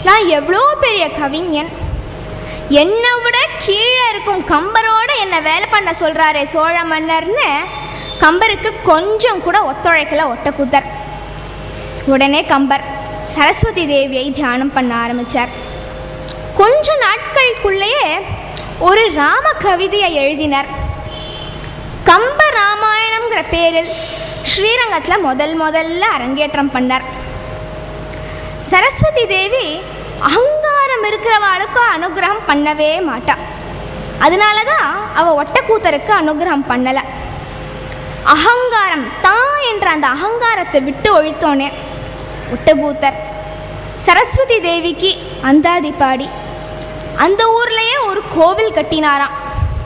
நான் எவ்வளோ பெரிய கவிஞன் என்னை விட கீழே இருக்கும் கம்பரோட என்னை வேலை பண்ண சொல்கிறாரே சோழ மன்னர்னு கம்பருக்கு கொஞ்சம் கூட ஒத்துழைக்கல ஒட்டக்கூத்தர் உடனே கம்பர் சரஸ்வதி தேவியை தியானம் பண்ண ஆரம்பித்தார் கொஞ்ச நாட்களுக்குள்ளேயே ஒரு ராம கவிதையை எழுதினார் கம்ப ராமாயணம்ங்கிற பேரில் ஸ்ரீரங்கத்தில் முதல் முதல்ல அரங்கேற்றம் பண்ணார் சரஸ்வதி தேவி அகங்காரம் இருக்கிறவாளுக்கும் அனுகிரகம் பண்ணவே மாட்டா அதனால தான் அவள் ஒட்டக்கூத்தருக்கு அனுகிரகம் பண்ணலை அகங்காரம் தான் என்ற அந்த அகங்காரத்தை விட்டு ஒழித்தோனே ஒட்டக்கூத்தர் சரஸ்வதி தேவிக்கு அந்தாதி பாடி அந்த ஊர்லயே ஒரு கோவில் கட்டினாராம்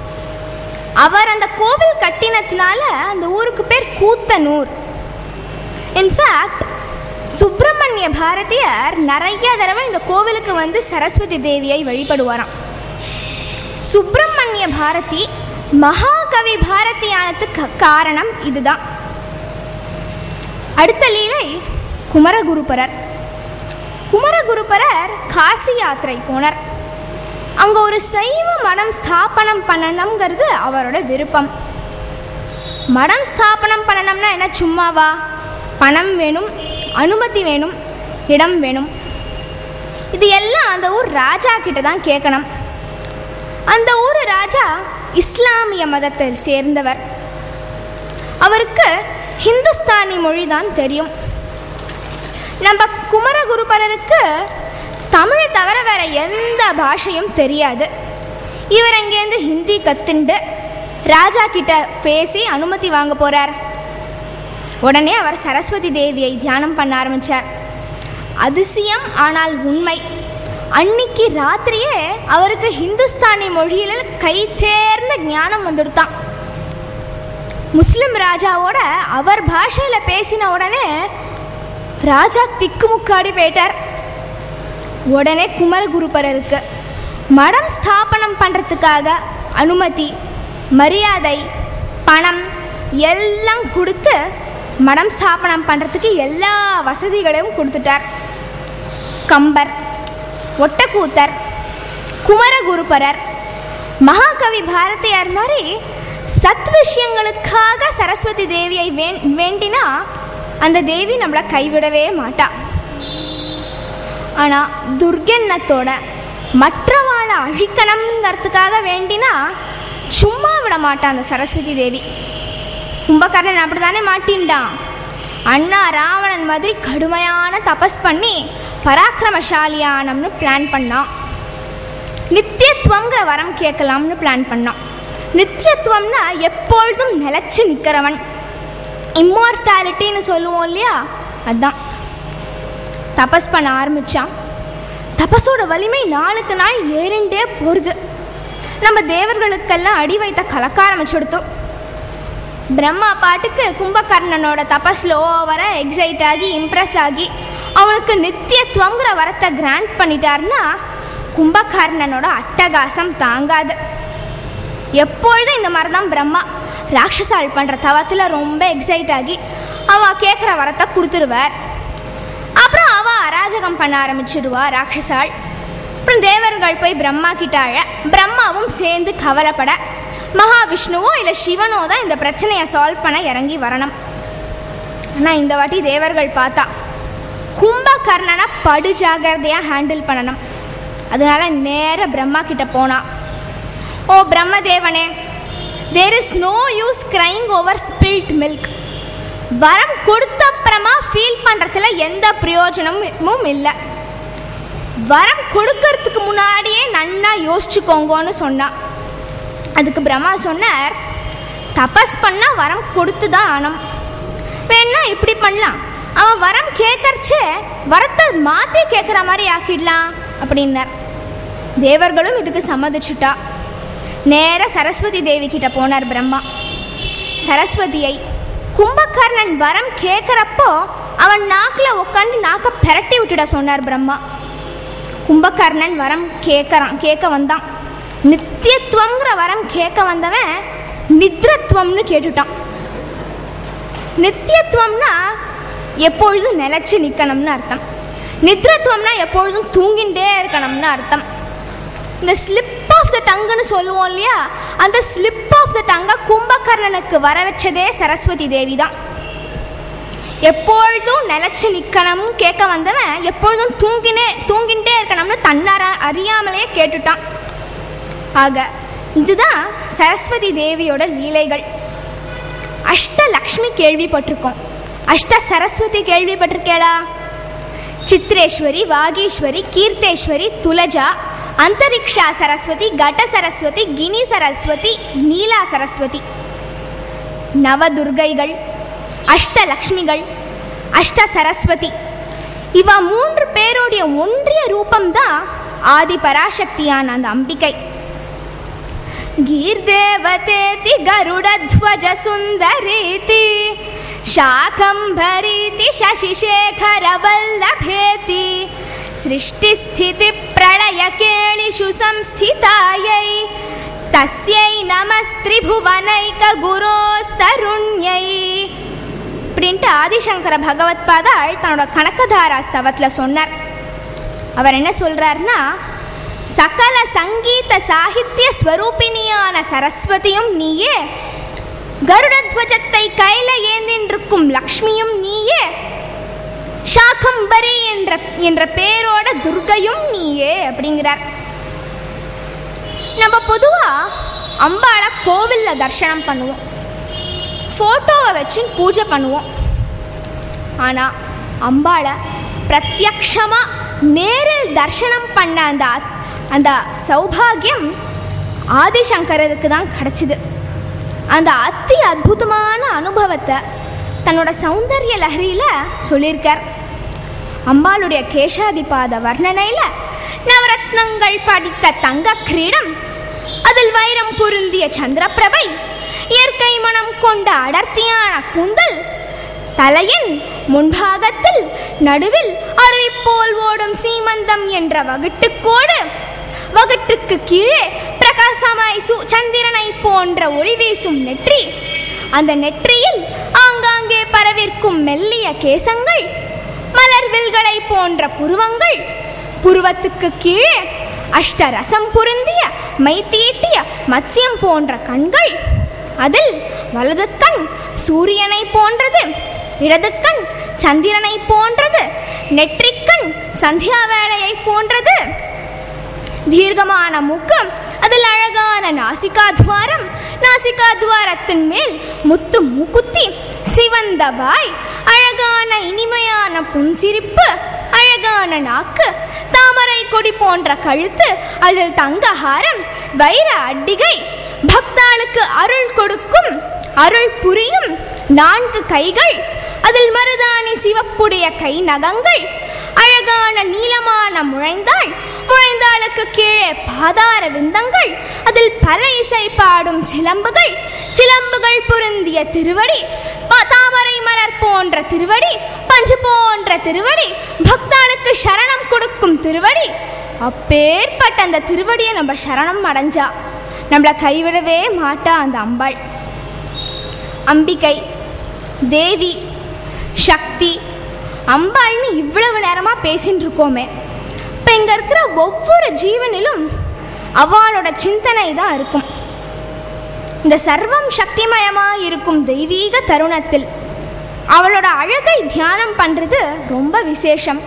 அவர் அந்த கோவில் கட்டினத்தினால அந்த ஊருக்கு பேர் கூத்தனூர் இன்ஃபேக்ட் சுப்பிரமணிய பாரதியார் நிறைய தடவை இந்த கோவிலுக்கு வந்து சரஸ்வதி தேவியை வழிபடுவாராம் சுப்பிரமணிய பாரதி மகாகவி பாரதியானதுக்கு காரணம் இதுதான் அடுத்த லீலை குமரகுருபரர் குமரகுருபரர் காசி யாத்திரை போனார் அங்க ஒரு சைவ மடம் ஸ்தாபனம் பண்ணணுங்கிறது அவரோட விருப்பம் மடம் ஸ்தாபனம் பண்ணணும்னா என்ன சும்மாவா பணம் வேணும் அனுமதி வேணும் இடம் வேணும் இது எல்லாம் அந்த ஊர் ராஜா கிட்ட தான் கேட்கணும் அந்த ஊர் ராஜா இஸ்லாமிய மதத்தை சேர்ந்தவர் அவருக்கு ஹிந்துஸ்தானி மொழி தான் தெரியும் நம்ம குமரகுருபரருக்கு தமிழ் தவிர வேற எந்த பாஷையும் தெரியாது இவர் அங்கேருந்து ஹிந்தி கத்துண்டு ராஜா கிட்ட பேசி அனுமதி வாங்க போறார் உடனே அவர் சரஸ்வதி தேவியை தியானம் பண்ண ஆரம்பிச்சார் அதிசயம் ஆனால் உண்மை அன்னைக்கு ராத்திரியே அவருக்கு ஹிந்துஸ்தானி மொழியில கை தேர்ந்த ஞானம் வந்துடுத்தான் முஸ்லிம் ராஜாவோட அவர் பாஷையில பேசின உடனே ராஜா திக்குமுக்காடி போயிட்டார் உடனே குமரகுருபரருக்கு மடம் ஸ்தாபனம் பண்ணுறதுக்காக அனுமதி மரியாதை பணம் எல்லாம் கொடுத்து மடம் ஸ்தாபனம் பண்ணுறதுக்கு எல்லா வசதிகளையும் கொடுத்துட்டார் கம்பர் ஒட்டக்கூத்தர் குமரகுருபரர் மகாகவி பாரதியார் மாதிரி சத் விஷயங்களுக்காக சரஸ்வதி தேவியை வேண் வேண்டினா அந்த தேவி நம்மளை கைவிடவே மாட்டா ஆனால் துர்கெண்ணத்தோட மற்றவாளை அழிக்கணுங்கிறதுக்காக வேண்டினா சும்மா விட மாட்டான் அந்த சரஸ்வதி தேவி கும்பகர்ணன் அப்படி தானே மாட்டின்டான் அண்ணா ராவணன் மாதிரி கடுமையான தபஸ் பண்ணி பராக்கிரமசாலியானம்னு பிளான் பண்ணான் நித்தியத்துவங்கிற வரம் கேட்கலாம்னு பிளான் பண்ணான் நித்தியத்துவம்னா எப்பொழுதும் நிலச்சி நிற்கிறவன் இம்மார்டாலிட்டின்னு சொல்லுவோம் இல்லையா அதான் தபஸ் பண்ண ஆரம்பித்தான் தபஸோட வலிமை நாளுக்கு நாள் ஏறிண்டே போகிறது நம்ம தேவர்களுக்கெல்லாம் அடி வைத்த கலக்க ஆரம்பிச்சுடுத்தோம் பிரம்மா பாட்டுக்கு கும்பகர்ணனோட தபஸில் ஓவராக எக்ஸைட் ஆகி இம்ப்ரெஸ் ஆகி அவனுக்கு நித்தியத்துவங்கிற வரத்தை கிராண்ட் பண்ணிட்டாருன்னா கும்பகர்ணனோட அட்டகாசம் தாங்காது எப்பொழுதும் இந்த மாதிரி தான் பிரம்மா ராட்சசாள் பண்ணுற தவத்தில் ரொம்ப எக்ஸைட் ஆகி அவள் கேட்குற வரத்தை கொடுத்துருவார் அப்புறம் அவள் அராஜகம் பண்ண ஆரம்பிச்சிடுவா ராட்சசாள் அப்புறம் தேவர்கள் போய் பிரம்மா கிட்ட அழ பிரம்மாவும் சேர்ந்து கவலைப்பட மகாவிஷ்ணுவோ இல்லை சிவனோ தான் இந்த பிரச்சனையை சால்வ் பண்ண இறங்கி வரணும் ஆனால் இந்த வாட்டி தேவர்கள் பார்த்தா கும்பகர்ணனை படு ஜாகிரதையாக ஹேண்டில் பண்ணணும் அதனால நேர பிரம்மா கிட்ட போனா ஓ பிரம்மதேவனே there is no use crying over spilt milk வரம் கொடுத்த அப்புறமா ஃபீல் பண்ணுறதுல எந்த பிரயோஜனமும் இல்லை வரம் கொடுக்கறதுக்கு முன்னாடியே நன்னா யோசிச்சுக்கோங்கன்னு சொன்னா அதுக்கு பிரம்மா சொன்னார் தபஸ் பண்ணால் வரம் கொடுத்து தான் ஆனம் வேணா இப்படி பண்ணலாம் அவன் வரம் கேட்கறச்சே வரத்தை மாற்றி கேட்குற மாதிரி ஆக்கிடலாம் அப்படின்னார் தேவர்களும் இதுக்கு சம்மதிச்சுட்டா நேர சரஸ்வதி தேவி கிட்ட போனார் பிரம்மா சரஸ்வதியை கும்பகர்ணன் வரம் கேட்குறப்போ அவன் நாக்கில் உட்காந்து நாக்கை பெரட்டி விட்டுட சொன்னார் பிரம்மா கும்பகர்ணன் வரம் கேட்கறான் கேட்க வந்தான் நித்தியத்துவங்கிற வரம் கேட்க வந்தவன் நித்ரத்துவம்னு கேட்டுட்டான் நித்தியத்துவம்னா எப்பொழுதும் நிலச்சி நிற்கணும்னு அர்த்தம் நித்ரத்துவம்னா எப்பொழுதும் தூங்கிண்டே இருக்கணும்னு அர்த்தம் இந்த ஸ்லிப் ஆஃப் த டங்குன்னு சொல்லுவோம் இல்லையா அந்த ஸ்லிப் ஆஃப் த டங்கை கும்பகர்ணனுக்கு வர வச்சதே சரஸ்வதி தேவி தான் எப்பொழுதும் நிலச்சி நிற்கணும் கேட்க வந்தவன் எப்பொழுதும் தூங்கினே தூங்கிட்டே இருக்கணும்னு தன்னார அறியாமலே கேட்டுட்டான் ஆக இதுதான் சரஸ்வதி தேவியோட லீலைகள் அஷ்டலக்ஷ்மி கேள்விப்பட்டிருக்கோம் அஷ்ட சரஸ்வதி கேள்விப்பட்டிருக்கேளா சித்ரேஸ்வரி வாகீஸ்வரி கீர்த்தேஸ்வரி துலஜா அந்தரிக்ஷா சரஸ்வதி கட சரஸ்வதி கினி சரஸ்வதி நீலா சரஸ்வதி நவதுர்கைகள் அஷ்டலக்ஷ்மிகள் அஷ்ட சரஸ்வதி இவ மூன்று பேருடைய ஒன்றிய ரூபம்தான் ஆதி பராசக்தியான அந்த அம்பிகை गीर्देवतेति गरुडध्वजसुन्दरीति शाकम्भरीति शशिशेखरवल्लभेति सृष्टिस्थितिप्रलयकेलिषु संस्थितायै तस्यै नमस्त्रिभुवनैकगुरोस्तरुण्यै அப்படின்ட்டு ஆதிசங்கர பகவத்பாதாள் தன்னோட கனகதாரா ஸ்தவத்தில் சொன்னார் அவர் என்ன சொல்றாருன்னா சகல சங்கீத சாகித்ய ஸ்வரூபிணியான சரஸ்வதியும் நீயே கருடத்வஜத்தை கையில ஏந்தின்றிருக்கும் லக்ஷ்மியும் நீயே சாகம்பரி என்ற என்ற பேரோட துர்கையும் நீயே அப்படிங்கிறார் நம்ம பொதுவா அம்பாளை கோவில்ல தரிசனம் பண்ணுவோம் ஃபோட்டோவை வச்சு பூஜை பண்ணுவோம் ஆனால் அம்பாளை பிரத்யக்ஷமாக நேரில் தரிசனம் பண்ண அந்த அத்- அந்த சௌபாகியம் ஆதிசங்கரருக்கு தான் கிடச்சிது அந்த அத்தி அற்புதமான அனுபவத்தை தன்னோட சௌந்தர்ய லஹரியில் சொல்லியிருக்கார் அம்பாளுடைய கேசாதிபாத வர்ணனையில் நவரத்னங்கள் படித்த தங்க கிரீடம் அதில் வைரம் பொருந்திய சந்திரபிரபை இயற்கை மனம் கொண்ட அடர்த்தியான கூந்தல் தலையின் முன்பாகத்தில் நடுவில் அரை போல் ஓடும் சீமந்தம் என்ற வகுட்டுக்கோடு வகுட்டுக்கு கீழே பிரகாசமாய் சு சந்திரனை போன்ற ஒளி வீசும் நெற்றி அந்த நெற்றியில் ஆங்காங்கே பரவிருக்கும் மெல்லிய கேசங்கள் மலர்வில்களை போன்ற புருவங்கள் புருவத்துக்கு கீழே அஷ்டரசம் பொருந்திய மைத்தீட்டிய மத்ஸ்யம் போன்ற கண்கள் அதில் வலது கண் சூரியனை போன்றது இடது கண் சந்திரனை போன்றது நெற்றிக்கண் சந்தியா வேளையை போன்றது தீர்க்கமான மூக்கு அதில் அழகான நாசிகாத்வாரம் நாசிகாத்வாரத்தின் மேல் முத்து மூக்குத்தி சிவந்த வாய் அழகான இனிமையான புன்சிரிப்பு அழகான நாக்கு தாமரை கொடி போன்ற கழுத்து அதில் தங்கஹாரம் வைர அட்டிகை பக்தாளுக்கு அருள் கொடுக்கும் அருள் புரியும் நான்கு கைகள் அதில் மருதாணி சிவப்புடைய கை நகங்கள் அழகான நீளமான முழைந்தாள் முழைந்தாளுக்கு கீழே பாதார விந்தங்கள் அதில் பல இசை பாடும் சிலம்புகள் சிலம்புகள் பொருந்திய திருவடி ப- தாமரை மலர் போன்ற திருவடி பஞ்சு போன்ற திருவடி பக்தாளுக்கு சரணம் கொடுக்கும் திருவடி அப்பேற்பட்ட அந்த திருவடியை நம்ம சரணம் அடைஞ்சா நம்மளை கைவிடவே மாட்டா அந்த அம்பாள் அம்பிகை தேவி சக்தி அம்பாள்னு இவ்வளவு நேரமாக பேசின்னு இருக்கோமே இப்போ இங்கே இருக்கிற ஒவ்வொரு ஜீவனிலும் அவளோட சிந்தனை தான் இருக்கும் இந்த சர்வம் சக்திமயமாக இருக்கும் தெய்வீக தருணத்தில் அவளோட அழகை தியானம் பண்ணுறது ரொம்ப விசேஷம்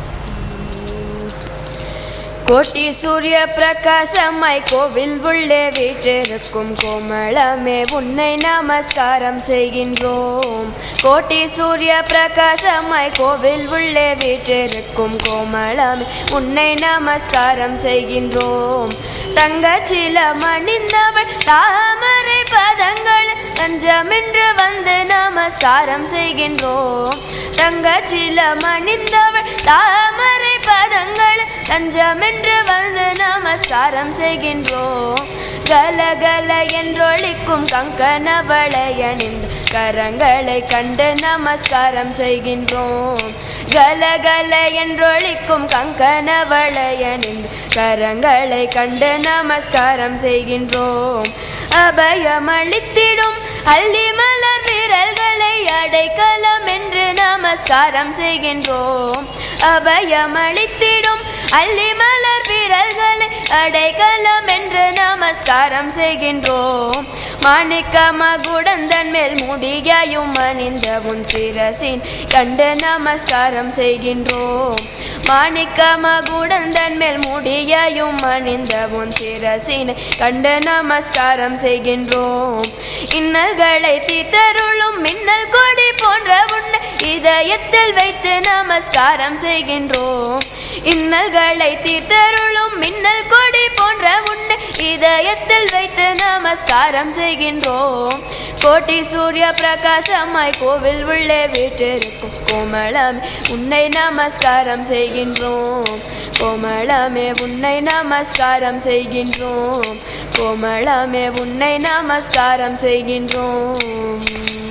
கோட்டி சூரிய பிரகாசமாய் கோவில் உள்ளே வீற்றிருக்கும் கோமளமே உன்னை நமஸ்காரம் செய்கின்றோம் கோட்டி சூரிய பிரகாசமாய் கோவில் உள்ளே வீற்றிருக்கும் கோமளமே உன்னை நமஸ்காரம் செய்கின்றோம் தங்கச்சில மணிந்தவள் தாமரை பதங்கள் தஞ்சமென்று வந்து நமஸ்காரம் செய்கின்றோம் தங்கச்சில மணிந்தவள் தாமரை பதங்கள் தஞ்சமென்று வந்து நமஸ்காரம் செய்கின்றோம் கலகல என்றொழிக்கும் கங்கண வளையணிந்து கரங்களை கண்டு நமஸ்காரம் செய்கின்றோம் கலகல என்றொழிக்கும் கங்கண வளையணிந்து கரங்களை கண்டு நமஸ்காரம் செய்கின்றோம் அபயமளித்திடும் அள்ளி மலர் விரல்களை அடைக்கலம் என்று நமஸ்காரம் செய்கின்றோம் அபயமளித்திடும் அல்லி மலர் வீரர்களை அடைக்கலம் என்று நமஸ்காரம் செய்கின்றோம் மாணிக்க மகுடந்தன் மேல் முடியாயும் அணிந்த உன் சிரசின் கண்டு நமஸ்காரம் செய்கின்றோம் மாணிக்க மகுடந்தன் மேல் முடியாயும் அணிந்த உன் சிரசினை கண்டு நமஸ்காரம் செய்கின்றோம் இன்னல்களை தீத்தருளும் மின்னல் கொடி போன்ற உன்னை இதயத்தில் வைத்து நமஸ்காரம் செய்கின்றோம் இன்னல்களை தீர்த்தருளும் மின்னல் கொடி போன்ற உன்னை இதயத்தில் வைத்து நமஸ்காரம் செய்கின்றோம் கோட்டி சூரிய பிரகாசமாய் கோவில் உள்ளே வீற்றிருக்கும் கோமளமே உன்னை நமஸ்காரம் செய்கின்றோம் கோமளமே உன்னை நமஸ்காரம் செய்கின்றோம் கோமளமே உன்னை நமஸ்காரம் செய்கின்றோம்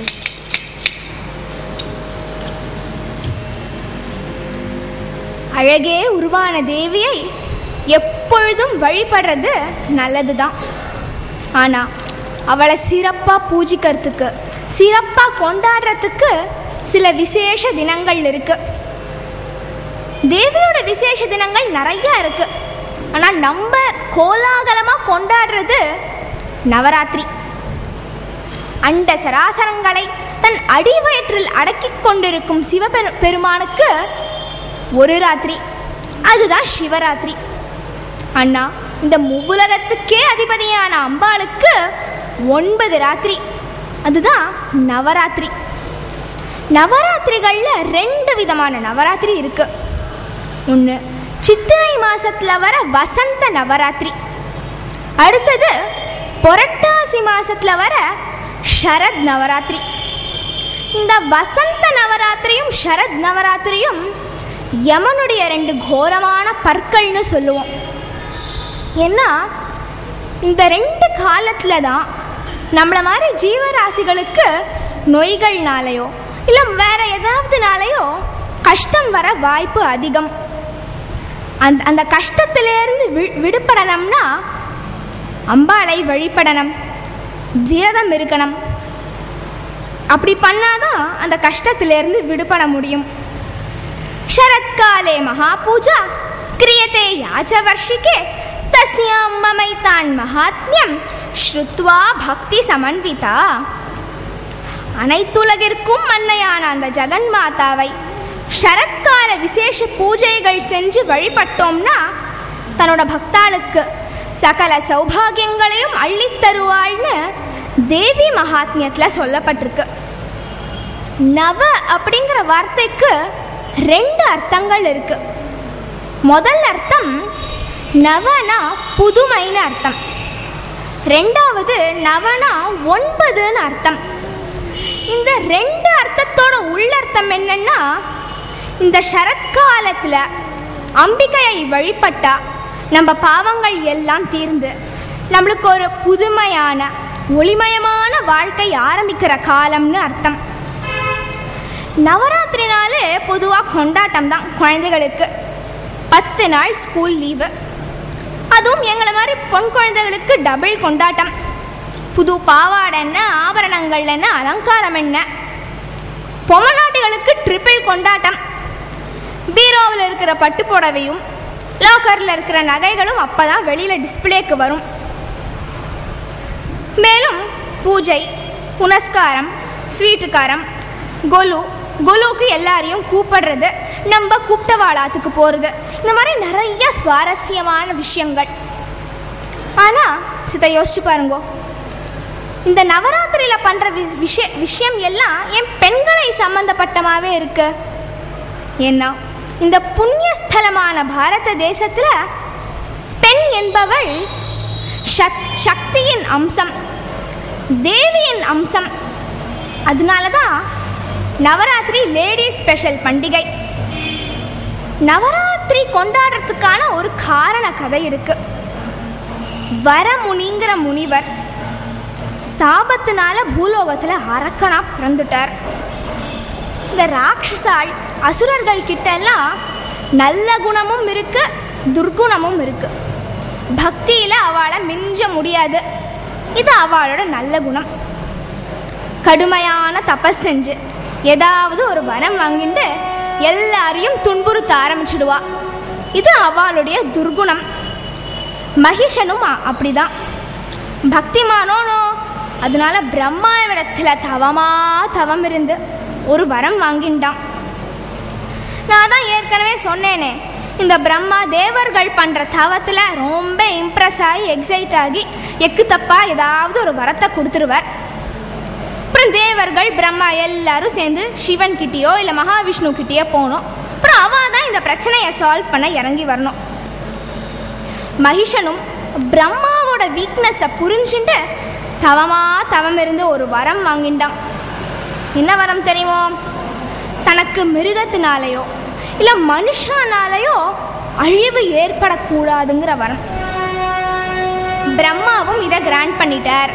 அழகே உருவான தேவியை எப்பொழுதும் வழிபடுறது நல்லதுதான் ஆனா அவளை சிறப்பா பூஜிக்கிறதுக்கு சிறப்பா கொண்டாடுறதுக்கு சில விசேஷ தினங்கள் இருக்கு தேவியோட விசேஷ தினங்கள் நிறைய இருக்கு ஆனா நம்ம கோலாகலமா கொண்டாடுறது நவராத்திரி அண்ட சராசரங்களை தன் அடிவயிற்றில் அடக்கிக் கொண்டிருக்கும் சிவபெரு பெருமானுக்கு ஒரு ராத்திரி அதுதான் சிவராத்திரி அண்ணா இந்த முவ்வுலகத்துக்கே அதிபதியான அம்பாளுக்கு ஒன்பது ராத்திரி அதுதான் நவராத்திரி நவராத்திரிகளில் ரெண்டு விதமான நவராத்திரி இருக்கு ஒன்று சித்திரை மாசத்துல வர வசந்த நவராத்திரி அடுத்தது புரட்டாசி மாசத்துல வர ஷரத் நவராத்திரி இந்த வசந்த நவராத்திரியும் ஷரத் நவராத்திரியும் யமனுடைய ரெண்டு கோரமான பற்கள்னு சொல்லுவோம் ஏன்னா இந்த ரெண்டு காலத்தில் தான் நம்மளை மாதிரி ஜீவராசிகளுக்கு நோய்கள்னாலேயோ இல்லை வேற ஏதாவதுனாலேயோ கஷ்டம் வர வாய்ப்பு அதிகம் அந்த அந்த கஷ்டத்திலேருந்து வி விடுபடணும்னா அம்பாளை வழிபடணும் விரதம் இருக்கணும் அப்படி பண்ணாதான் அந்த கஷ்டத்திலேருந்து விடுபட முடியும் शरत्काले महापूजा क्रियते याचवर्षिके तस्यां ममैतान् महात्म्यं श्रुत्वा பக்தி சமன்விதா அனைத்துலகிற்கும் அன்னையான அந்த ஜெகன் மாதாவை சரத்கால விசேஷ பூஜைகள் செஞ்சு வழிபட்டோம்னா தன்னோட பக்தாளுக்கு சகல சௌபாகியங்களையும் அள்ளித் தருவாள்னு தேவி மகாத்மியத்தில் சொல்லப்பட்டிருக்கு நவ அப்படிங்கிற வார்த்தைக்கு ரெண்டு அர்த்தங்கள் இருக்கு முதல் அர்த்தம் நவனா புதுமைன்னு அர்த்தம் ரெண்டாவது நவனா ஒன்பதுன்னு அர்த்தம் இந்த ரெண்டு அர்த்தத்தோட உள்ளர்த்தம் என்னன்னா இந்த சரத்காலத்தில் அம்பிகையை வழிபட்டா நம்ம பாவங்கள் எல்லாம் தீர்ந்து நம்மளுக்கு ஒரு புதுமையான ஒளிமயமான வாழ்க்கை ஆரம்பிக்கிற காலம்னு அர்த்தம் நவராத்திரினாலே பொதுவாக கொண்டாட்டம் தான் குழந்தைகளுக்கு பத்து நாள் ஸ்கூல் லீவு அதுவும் எங்களை மாதிரி பொன் குழந்தைகளுக்கு டபுள் கொண்டாட்டம் புது பாவாடை என்ன ஆபரணங்கள் என்ன அலங்காரம் என்ன பொம்மநாட்டிகளுக்கு ட்ரிபிள் கொண்டாட்டம் பீரோவில் இருக்கிற பட்டு புடவையும் லாக்கரில் இருக்கிற நகைகளும் அப்போ தான் வெளியில் டிஸ்பிளேக்கு வரும் மேலும் பூஜை புனஸ்காரம் ஸ்வீட்டுக்காரம் கொலு கொலுக்கு எல்லாரையும் கூப்பிடுறது நம்ம கூப்பிட்டவாளாத்துக்கு போகிறது இந்த மாதிரி நிறைய சுவாரஸ்யமான விஷயங்கள் ஆனால் சித்த யோசிச்சு பாருங்கோ இந்த நவராத்திரியில் பண்ணுற விஷய விஷயம் எல்லாம் என் பெண்களை சம்மந்தப்பட்டமாகவே இருக்கு ஏன்னா இந்த புண்ணியஸ்தலமான பாரத தேசத்தில் பெண் என்பவள் சக் சக்தியின் அம்சம் தேவியின் அம்சம் அதனால தான் நவராத்திரி லேடி ஸ்பெஷல் பண்டிகை நவராத்திரி கொண்டாடுறதுக்கான ஒரு காரண கதை இருக்கு வரமுனிங்கிற முனிவர் சாபத்தினால பூலோகத்தில் அரக்கனா பிறந்துட்டார் இந்த ராட்சசாள் அசுரர்கள் கிட்ட எல்லாம் நல்ல குணமும் இருக்கு துர்குணமும் இருக்கு பக்தியில் அவளை மிஞ்ச முடியாது இது அவளோட நல்ல குணம் கடுமையான தபஸ் செஞ்சு ஏதாவது ஒரு வரம் வாங்கிட்டு எல்லாரையும் துன்புறுத்த ஆரம்பிச்சிடுவா இது அவளுடைய துர்குணம் மகிஷனும் அ- அப்படிதான் பக்திமானோனோ அதனால பிரம்மாவிடத்தில் தவமா தவம் இருந்து ஒரு வரம் வாங்கிண்டான் நான் தான் ஏற்கனவே சொன்னேனே இந்த பிரம்மா தேவர்கள் பண்ணுற தவத்தில் ரொம்ப இம்ப்ரெஸ் ஆகி எக்ஸைட் ஆகி எக்கு தப்பா ஏதாவது ஒரு வரத்தை கொடுத்துருவார் அப்புறம் தேவர்கள் பிரம்மா எல்லாரும் சேர்ந்து சிவன் கிட்டேயோ இல்லை மகாவிஷ்ணு கிட்டேயோ போகணும் அப்புறம் அவ தான் இந்த பிரச்சனையை சால்வ் பண்ண இறங்கி வரணும் மகிஷனும் பிரம்மாவோட வீக்னஸை புரிஞ்சுட்டு தவமா தவம் இருந்து ஒரு வரம் வாங்கிண்டான் என்ன வரம் தெரியுமோ தனக்கு மிருகத்தினாலேயோ இல்லை மனுஷனாலேயோ அழிவு ஏற்படக்கூடாதுங்கிற வரம் பிரம்மாவும் இதை கிராண்ட் பண்ணிட்டார்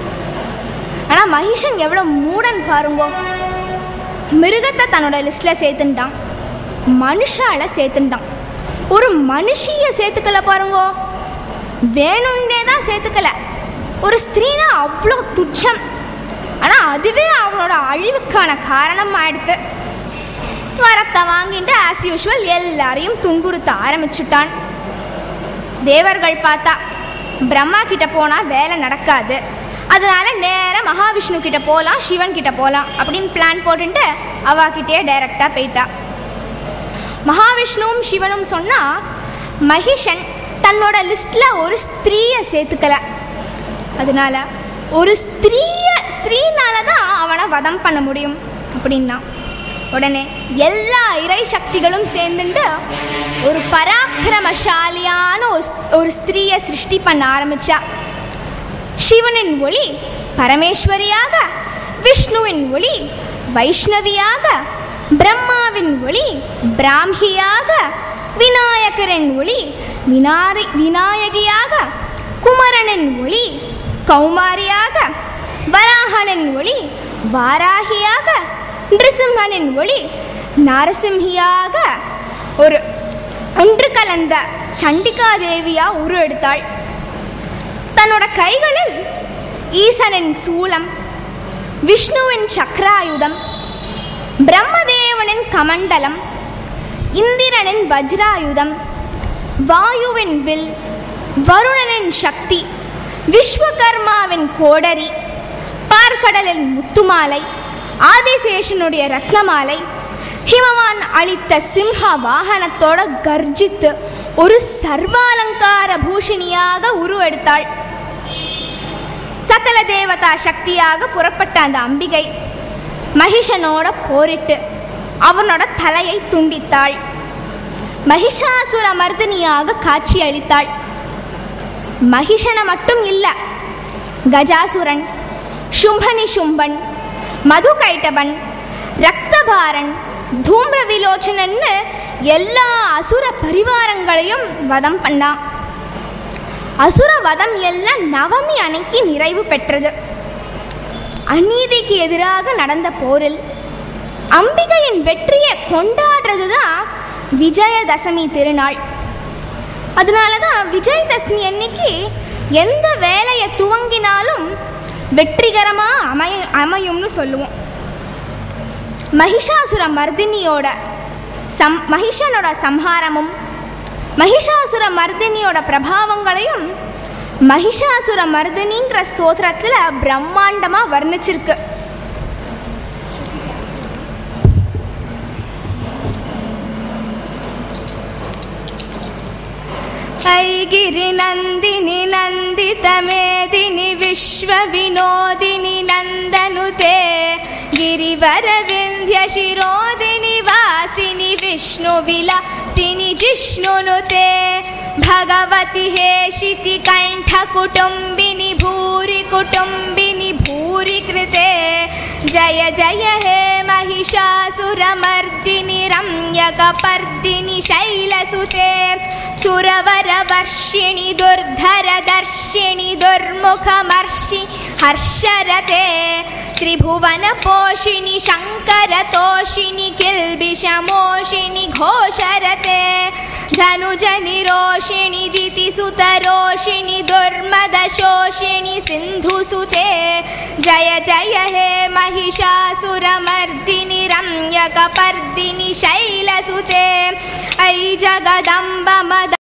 ஆனால் மகிஷன் எவ்வளோ மூடன் பாருங்கோ மிருகத்தை தன்னோட லிஸ்ட்டில் சேர்த்துட்டான் மனுஷால சேர்த்துட்டான் ஒரு மனுஷிய சேர்த்துக்கல பாருங்கோ வேணும்னே தான் சேர்த்துக்கல ஒரு ஸ்திரீனா அவ்வளோ துச்சம் ஆனால் அதுவே அவனோட அழிவுக்கான காரணம் ஆயிடுத்து வரத்தை வாங்கிட்டு ஆஸ் யூஷுவல் எல்லாரையும் துன்புறுத்த ஆரம்பிச்சுட்டான் தேவர்கள் பார்த்தா பிரம்மா கிட்ட போனால் வேலை நடக்காது அதனால நேராக மகாவிஷ்ணு கிட்ட போகலாம் சிவன் கிட்ட போகலாம் அப்படின்னு பிளான் போட்டுட்டு அவாகிட்டே டைரக்டாக போயிட்டா மகாவிஷ்ணுவும் சிவனும் சொன்னால் மகிஷன் தன்னோட லிஸ்ட்டில் ஒரு ஸ்திரீயை சேர்த்துக்கல அதனால ஒரு ஸ்திரீய ஸ்திரீனால தான் அவனை வதம் பண்ண முடியும் அப்படின்னா உடனே எல்லா இறை சக்திகளும் சேர்ந்துட்டு ஒரு பராக்கிரமசாலியான ஒரு ஸ்- ஒரு ஸ்திரீயை சிருஷ்டி பண்ண ஆரம்பிச்சா சிவனின் ஒளி பரமேஸ்வரியாக விஷ்ணுவின் ஒளி வைஷ்ணவியாக பிரம்மாவின் ஒளி பிராமியாக விநாயகரின் ஒளி வினாரி விநாயகியாக குமரனின் ஒளி கௌமாரியாக வராகனின் ஒளி வாராகியாக நிருசிம்மனின் ஒளி நரசிம்ஹியாக ஒரு ஒன்று கலந்த சண்டிகா தேவியா உரு எடுத்தாள் தன்னோட கைகளில் ஈசனின் சூலம் விஷ்ணுவின் சக்கராயுதம் பிரம்மதேவனின் கமண்டலம் இந்திரனின் வஜ்ராயுதம் வாயுவின் வில் வருணனின் சக்தி விஸ்வகர்மாவின் கோடரி பார்க்கடலின் முத்துமாலை ஆதிசேஷனுடைய ரத்னமாலை ஹிமவான் அளித்த சிம்ஹ வாகனத்தோட கர்ஜித்து ஒரு சர்வாலங்கார பூஷணியாக உருவெடுத்தாள் சகல தேவதா சக்தியாக புறப்பட்ட அந்த அம்பிகை மகிஷனோட போரிட்டு அவனோட தலையை துண்டித்தாள் மகிஷாசுர மர்தினியாக காட்சி அளித்தாள் மகிஷனை மட்டும் இல்ல கஜாசுரன் சும்பனி சும்பன் மது கைட்டபன் ரக்தபாரன் தூம்ர விலோச்சனன்னு எல்லா அசுர பரிவாரங்களையும் வதம் பண்ணான் அசுர வதம் எல்லாம் நவமி அன்னைக்கு நிறைவு பெற்றது அநீதிக்கு எதிராக நடந்த போரில் அம்பிகையின் வெற்றியை கொண்டாடுறது தான் விஜயதசமி திருநாள் அதனால தான் விஜயதசமி அன்னைக்கு எந்த வேலையை துவங்கினாலும் வெற்றிகரமாக அமைய அமையும்னு சொல்லுவோம் மகிஷாசுர மர்தினியோட சம் மகிஷனோட சம்ஹாரமும் மகிஷாசுர மர்தினியோட பிரபாவங்களையும் மகிஷாசுர மர்தினிங்கிற ஸ்தோத்திரத்தில் பிரம்மாண்டமாக வர்ணிச்சிருக்கு ऐगिरिनन्दिनि नन्दितमेदिनि विश्वविनोदिनि नन्दनुते गिरिवरविन्ध्यशिरोदिनि वासिनि विष्णुविलासिनि जिष्णुनुते भगवति हेशिति कण्ठकुटुम्बिनि भूरि कुटुम्बिनि भूरि कृते जय जय हे महिषासुरमर्दिनि रम्यकपर्दिनि शैलसुते सुरवरवर्षिणि दुर्धरदर्शिणि दुर्मुखमर्षि हर्षरते त्रिभुवनपोषिणि शङ्करतोषिणि किल्बिषमोषिणि घोषरते धनुजनि रोषिणि दितिसुतरोषिणि दुर्मदशोषिणि सिन्धुसुते जय जय हे महिषासुरमर्दिनि रम्यकपर्दिनि शैलसुते ऐ जगदम्ब मद